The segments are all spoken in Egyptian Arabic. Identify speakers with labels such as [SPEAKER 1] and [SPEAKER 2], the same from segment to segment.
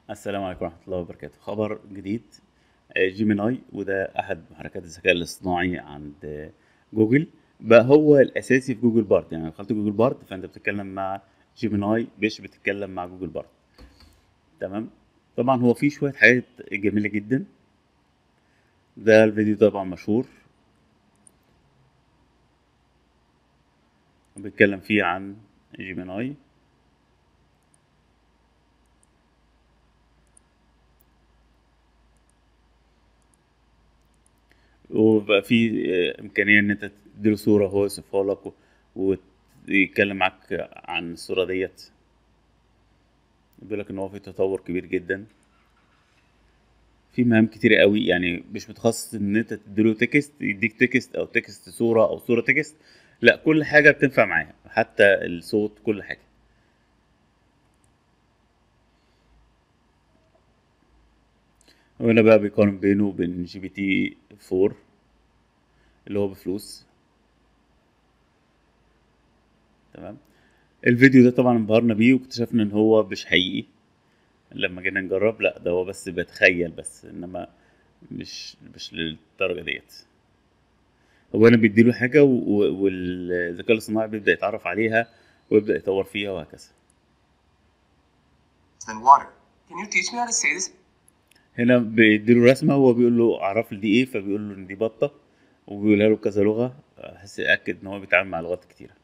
[SPEAKER 1] السلام عليكم ورحمة الله وبركاته خبر جديد آه، جيميناي وده أحد محركات الذكاء الاصطناعي عند آه، جوجل بقى هو الأساسي في جوجل بارد يعني لو دخلت جوجل بارد فأنت بتتكلم مع جيميناي مش بتتكلم مع جوجل بارد تمام طبعا هو فيه شوية حاجات جميلة جدا ده الفيديو طبعا مشهور بيتكلم فيه عن جيميناي وبقى في آه، إمكانية إن أنت تديله صورة هو يوصفها لك و- ويتكلم معاك عن الصورة ديت بيقول لك إن هو في تطور كبير جدا في مهام كتيرة قوي يعني مش متخصص إن أنت تديله تكست يديك تكست أو تكست صورة أو صورة تكست لا كل حاجة بتنفع معاها حتى الصوت كل حاجة وهنا بقى بيقارن بينه وبين جي بي تي 4 اللي هو بفلوس تمام الفيديو ده طبعا انبهرنا بيه واكتشفنا ان هو مش حقيقي لما جينا نجرب لا ده هو بس بيتخيل بس انما مش مش للدرجة ديت هو انا بيديله حاجة و- و- والذكاء الاصطناعي بيبدأ يتعرف عليها ويبدأ يطور فيها وهكذا
[SPEAKER 2] than water. Can you teach me how to say this?
[SPEAKER 1] هنا بيديله رسمة وهو بيقول له اعرف لي دي ايه فبيقول له ان دي بطة وبيقولها له كذا لغة احس يأكد ان هو بيتعامل مع لغات كتيرة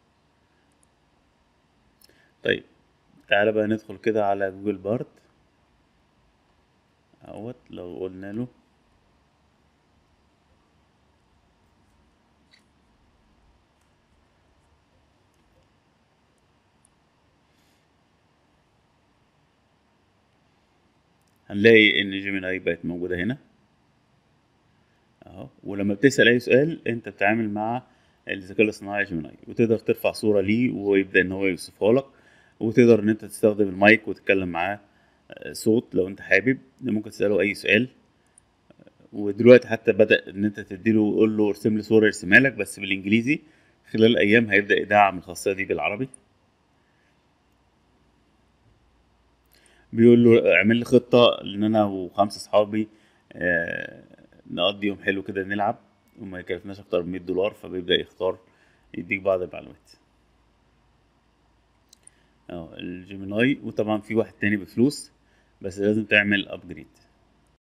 [SPEAKER 1] طيب تعالى بقى ندخل كده على جوجل بارد اهوت لو قلنا له هنلاقي ان جيميناي بقت موجودة هنا اهو ولما بتسأل اي سؤال انت بتتعامل مع الذكاء الاصطناعي جيميناي وتقدر ترفع صورة ليه ويبدأ ان هو يوصفها لك وتقدر ان انت تستخدم المايك وتتكلم معاه آه، صوت لو انت حابب ممكن تسأله اي سؤال ودلوقتي حتى بدأ ان انت تديله قول له ارسم لي صورة يرسمها لك بس بالانجليزي خلال ايام هيبدأ يدعم الخاصية دي بالعربي بيقول له اعمل لي خطة ان انا وخمسة اصحابي آه، نقضي يوم حلو كده نلعب وما يكلفناش اكتر من 100 دولار فبيبدأ يختار يديك بعض المعلومات اه الجيميناي وطبعا في واحد تاني بفلوس بس لازم تعمل ابجريد